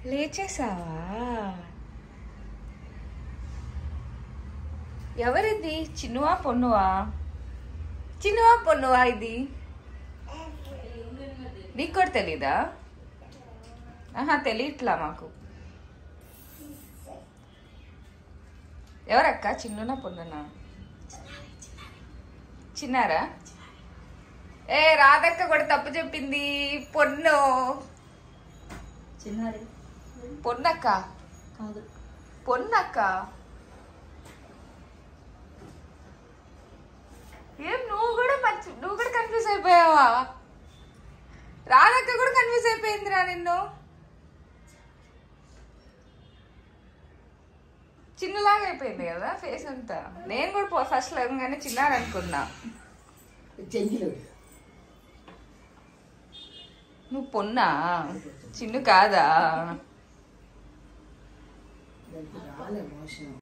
లేచేసావా ఎవరిది చిన్నువా పొన్నువా చిన్నువా పొన్నువా ఇది నీకు కూడా తెలీదా ఆహా తెలియట్లా మాకు ఎవరక్క చిన్నునా పొన్నునా చిన్నారా ఏ రాధక్క కూడా తప్పు చెప్పింది పొన్ను చిన్నారి పొన్నక్క కాదు పొన్నక్క ఏం నువ్వు కూడా మర్చి నువ్వు కూడా కన్ఫ్యూజ్ అయిపోయావా రాధక్క కూడా కన్ఫ్యూజ్ అయిపోయిందిరా నిన్ను చిన్నలాగా అయిపోయింది కదా ఫేస్ అంతా నేను కూడా ఫస్ట్ లేవగానే చిన్నారనుకున్నా చెంగిలు నువ్వు పొన్నా చిన్ను కాదా దానికి రాలే మోషన్